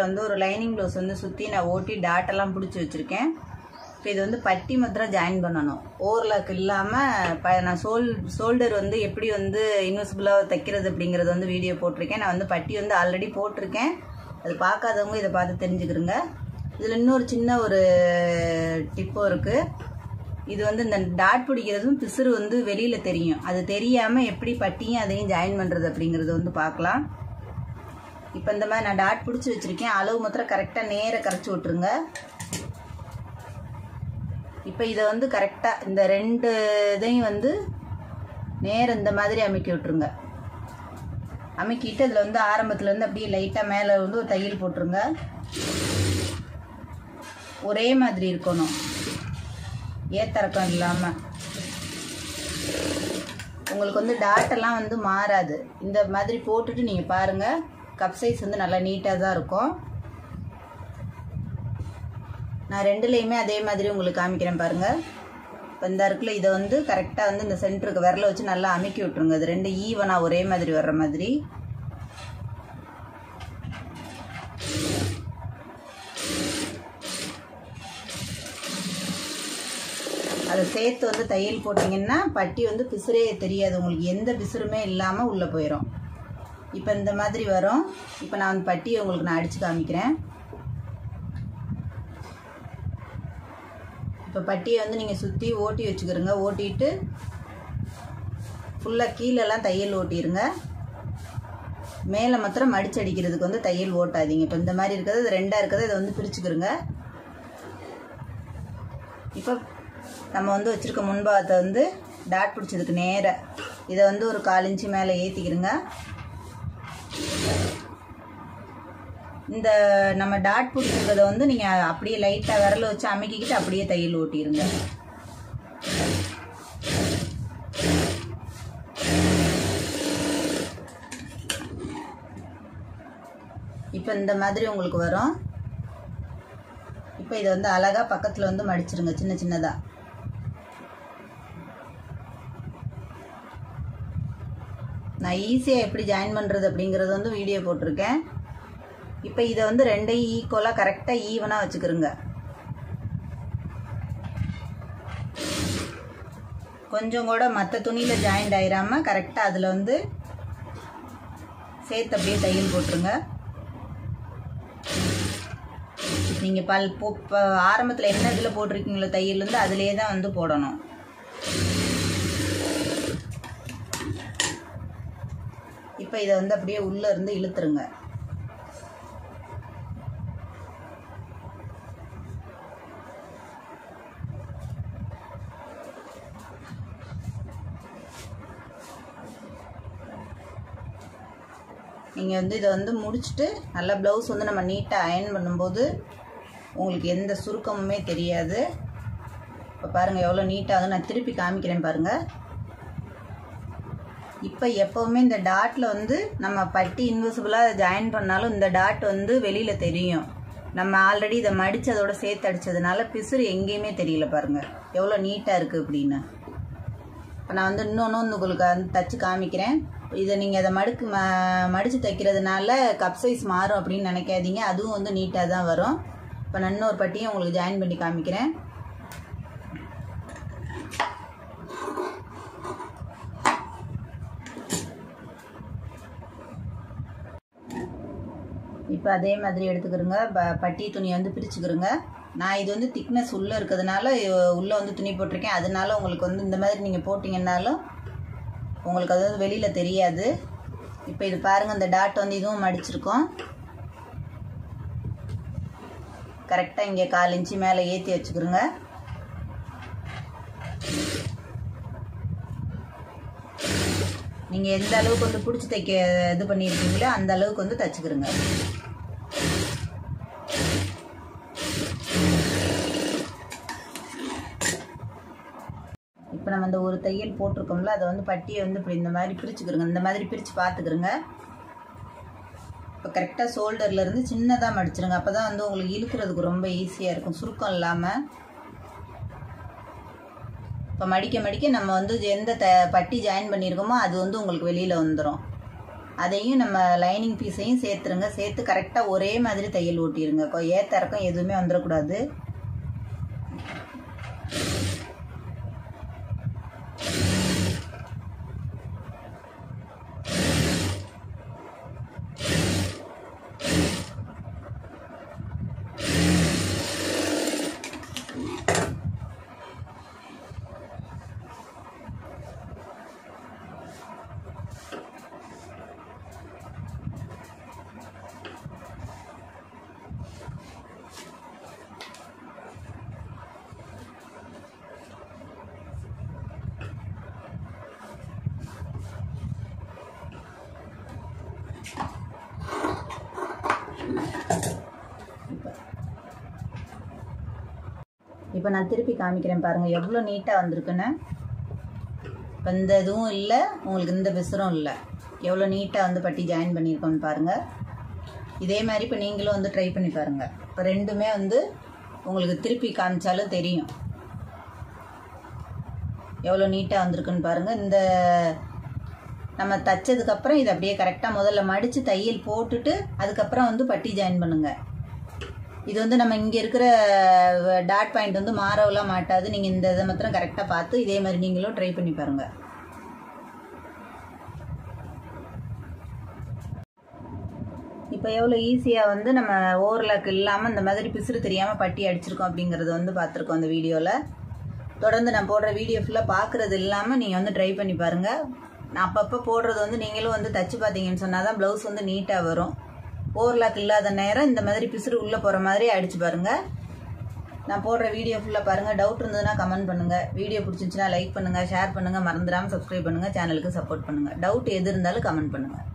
பக்கத்தில் வந்து ஒரு லைனிங் ப்ளவுஸ் வந்து சுற்றி நான் ஓட்டி டாட்டெல்லாம் பிடிச்சி வச்சுருக்கேன் இப்போ இது வந்து பட்டி மாத்திரம் ஜாயின் பண்ணணும் ஓவர்லாக் இல்லாமல் ப நான் சோல் ஷோல்டர் வந்து எப்படி வந்து இன்வெசிபிளாக தைக்கிறது அப்படிங்கிறது வந்து வீடியோ போட்டிருக்கேன் நான் வந்து பட்டி வந்து ஆல்ரெடி போட்டிருக்கேன் அது பார்க்காதவங்க இதை பார்த்து தெரிஞ்சுக்கிறங்க இதில் இன்னொரு சின்ன ஒரு டிப்பும் இருக்குது இது வந்து இந்த டாட் பிடிக்கிறதும் பிசுறு வந்து வெளியில் தெரியும் அது தெரியாமல் எப்படி பட்டியும் அதையும் ஜாயின் பண்ணுறது அப்படிங்கிறது வந்து பார்க்கலாம் இப்போ இந்த மாதிரி நான் டாட் பிடிச்சி வச்சுருக்கேன் அளவு மாத்திரம் கரெக்டாக நேர கரைச்சி விட்ருங்க இப்போ இதை வந்து கரெக்டாக இந்த ரெண்டு இதையும் வந்து நேரம் இந்த மாதிரி அமைக்கி விட்ருங்க அமைக்கிட்டு அதில் வந்து ஆரம்பத்துலேருந்து அப்படியே லைட்டாக மேலே வந்து ஒரு தையல் போட்டுருங்க ஒரே மாதிரி இருக்கணும் ஏத்தரக்கம் இல்லாமல் உங்களுக்கு வந்து டாட்டெல்லாம் வந்து மாறாது இந்த மாதிரி போட்டுட்டு நீங்கள் பாருங்கள் கப் சைஸ் வந்து நல்லா நீட்டாக தான் இருக்கும் நான் ரெண்டுலேயுமே அதே மாதிரி உங்களுக்கு காமிக்கிறேன் பாருங்கள் இப்போ இந்த இருக்குல்ல இதை வந்து கரெக்டாக வந்து இந்த சென்டருக்கு விரல வச்சு நல்லா அமுக்கி விட்ருங்க இது ரெண்டு ஈவனாக ஒரே மாதிரி வர்ற மாதிரி அதை சேர்த்து வந்து தையல் போட்டிங்கன்னா பட்டி வந்து பிசுரே தெரியாது உங்களுக்கு எந்த பிசுருமே இல்லாமல் உள்ளே போயிடும் இப்போ இந்த மாதிரி வரும் இப்போ நான் வந்து பட்டியை உங்களுக்கு நான் அடித்து காமிக்கிறேன் இப்போ பட்டியை வந்து நீங்கள் சுற்றி ஓட்டி வச்சுக்கிறோங்க ஓட்டிட்டு ஃபுல்லாக கீழெல்லாம் தையல் ஓட்டிடுங்க மேலே மாத்திரம் மடிச்சு அடிக்கிறதுக்கு வந்து தையல் ஓட்டாதீங்க இப்போ இந்த மாதிரி இருக்கிறது இது ரெண்டாக இருக்கிறது இதை வந்து பிரிச்சுக்கிறோங்க இப்போ நம்ம வந்து வச்சுருக்க முன்பாகத்தை வந்து டாட் பிடிச்சதுக்கு நேர இதை வந்து ஒரு கால் இன்ச்சு மேலே ஏற்றிக்கிறோங்க இந்த நம்ம டாட் பிடிச்சிருக்கிறத வந்து நீங்கள் அப்படியே லைட்டாக விரல வச்சு அமைக்கிக்கிட்டு அப்படியே தையல் ஓட்டிடுங்க இப்போ இந்த மாதிரி உங்களுக்கு வரும் இப்போ இதை வந்து அழகாக பக்கத்தில் வந்து மடிச்சிருங்க சின்ன சின்னதாக நான் ஈஸியாக எப்படி ஜாயின் பண்ணுறது அப்படிங்கிறது வந்து வீடியோ போட்டிருக்கேன் இப்போ இதை வந்து ரெண்டையும் ஈக்குவலாக கரெக்டாக ஈவனாக வச்சுக்கிறோங்க கொஞ்சம் கூட மற்ற துணியில் ஜாயிண்ட் ஆயிராமல் கரெக்டாக அதில் வந்து சேர்த்து அப்படியே தையல் போட்டுருங்க நீங்கள் பல் இப்போ ஆரம்பத்தில் என்ன இதில் போட்டிருக்கீங்களோ தையல் வந்து அதிலே தான் வந்து போடணும் இப்போ இதை வந்து அப்படியே உள்ளே இருந்து இழுத்துருங்க நீங்கள் வந்து இதை வந்து முடிச்சுட்டு நல்லா ப்ளவுஸ் வந்து நம்ம நீட்டாக அயன் பண்ணும்போது உங்களுக்கு எந்த சுருக்கமுமே தெரியாது இப்போ பாருங்கள் எவ்வளோ நீட்டாக நான் திருப்பி காமிக்கிறேன் பாருங்கள் இப்போ எப்போவுமே இந்த டாட்டில் வந்து நம்ம பட்டி இன்விசிபிளாக ஜாயின் பண்ணாலும் இந்த டாட் வந்து வெளியில் தெரியும் நம்ம ஆல்ரெடி இதை மடித்து அதோட சேர்த்து அடித்ததுனால பிசுறு எங்கேயுமே தெரியல பாருங்கள் எவ்வளோ நீட்டாக இருக்குது அப்படின்னு இப்போ நான் வந்து இன்னொன்று வந்து உங்களுக்கு வந்து தச்சு காமிக்கிறேன் இதை நீங்கள் அதை மடுக்கு ம மடித்து தைக்கிறதுனால கப் சைஸ் மாறும் அப்படின்னு நினைக்காதீங்க அதுவும் வந்து நீட்டாக தான் வரும் இப்போ நான் இன்னொரு பட்டியும் உங்களுக்கு ஜாயின் பண்ணி காமிக்கிறேன் இப்போ அதே மாதிரி எடுத்துக்கிறோங்க ப பட்டி துணியை வந்து பிரிச்சுக்கிறோங்க நான் இது வந்து திக்னஸ் உள்ளே இருக்கிறதுனால உள்ளே வந்து துணி போட்டிருக்கேன் அதனால உங்களுக்கு வந்து இந்த மாதிரி நீங்கள் போட்டிங்கன்னாலும் உங்களுக்கு அது வந்து வெளியில் தெரியாது இப்போ இது பாருங்கள் இந்த டாட் வந்து இதுவும் மடிச்சிருக்கோம் கரெக்டாக இங்கே கால் இன்ச்சு மேலே ஏற்றி வச்சுக்கிறோங்க நீங்கள் எந்த அளவுக்கு வந்து பிடிச்சி தைக்க இது பண்ணியிருக்கீங்களோ அந்த அளவுக்கு வந்து தச்சுக்கிறோங்க இப்போ நம்ம அந்த ஒரு தையல் போட்டிருக்கோம்ல அதை வந்து பட்டியை வந்து இப்படி இந்த மாதிரி பிரிச்சுக்கிறோங்க இந்த மாதிரி பிரித்து பார்த்துக்கிறோங்க இப்போ கரெக்டாக ஷோல்டர்லேருந்து சின்னதாக மடிச்சிருங்க அப்போ தான் வந்து உங்களுக்கு இழுக்கிறதுக்கு ரொம்ப ஈஸியாக இருக்கும் சுருக்கம் இல்லாமல் இப்போ மடிக்க மடிக்க நம்ம வந்து எந்த த பட்டி ஜாயின் பண்ணியிருக்கோமோ அது வந்து உங்களுக்கு வெளியில் வந்துடும் அதையும் நம்ம லைனிங் பீஸையும் சேர்த்துருங்க சேர்த்து கரெக்டாக ஒரே மாதிரி தையல் ஓட்டிடுங்க கொ- ஏத்த இறக்கம் எதுவுமே வந்துடக்கூடாது இப்போ நான் திருப்பி காமிக்கிறேன் பாருங்கள் எவ்வளோ நீட்டாக வந்திருக்குன்னு இப்போ இந்த இதுவும் இல்லை உங்களுக்கு இந்த பிசுரும் இல்லை எவ்வளோ நீட்டாக வந்து பட்டி ஜாயின் பண்ணியிருக்கோன்னு பாருங்கள் இதே மாதிரி இப்போ நீங்களும் வந்து ட்ரை பண்ணி பாருங்கள் இப்போ ரெண்டுமே வந்து உங்களுக்கு திருப்பி காமிச்சாலும் தெரியும் எவ்வளோ நீட்டாக வந்திருக்குன்னு பாருங்கள் இந்த நம்ம தைச்சதுக்கப்புறம் இதை அப்படியே கரெக்டாக முதல்ல மடித்து தையல் போட்டுட்டு அதுக்கப்புறம் வந்து பட்டி ஜாயின் பண்ணுங்கள் இது வந்து நம்ம இங்கே இருக்கிற டாட் பாயிண்ட் வந்து மாறவெல்லாம் மாட்டாது நீங்கள் இந்த இதை மாத்திரம் கரெக்டாக பார்த்து இதே மாதிரி நீங்களும் ட்ரை பண்ணி பாருங்கள் இப்போ எவ்வளோ ஈஸியாக வந்து நம்ம ஓவர்லாக் இல்லாமல் இந்த மாதிரி பிசுறு தெரியாமல் பட்டி அடிச்சிருக்கோம் அப்படிங்கிறத வந்து பார்த்துருக்கோம் அந்த வீடியோவில் தொடர்ந்து நான் போடுற வீடியோ ஃபுல்லாக பார்க்குறது இல்லாமல் நீங்கள் வந்து ட்ரை பண்ணி பாருங்கள் நான் அப்பப்போ போடுறது வந்து நீங்களும் வந்து தச்சு பார்த்தீங்கன்னு சொன்னால் தான் ப்ளவுஸ் வந்து நீட்டாக வரும் ஓவர்லாக் இல்லாத நேரம் இந்த மாதிரி பிசுறு உள்ளே போகிற மாதிரி அடிச்சு பாருங்கள் நான் போடுற வீடியோ ஃபுல்லாக பாருங்கள் டவுட் இருந்ததுன்னா கமெண்ட் பண்ணுங்கள் வீடியோ பிடிச்சிருந்துச்சுன்னா லைக் பண்ணுங்கள் ஷேர் பண்ணுங்கள் மறந்துடாமல் சப்ஸ்கிரைப் பண்ணுங்கள் சேனலுக்கு சப்போர்ட் பண்ணுங்கள் டவுட் எது இருந்தாலும் கமெண்ட் பண்ணுங்கள்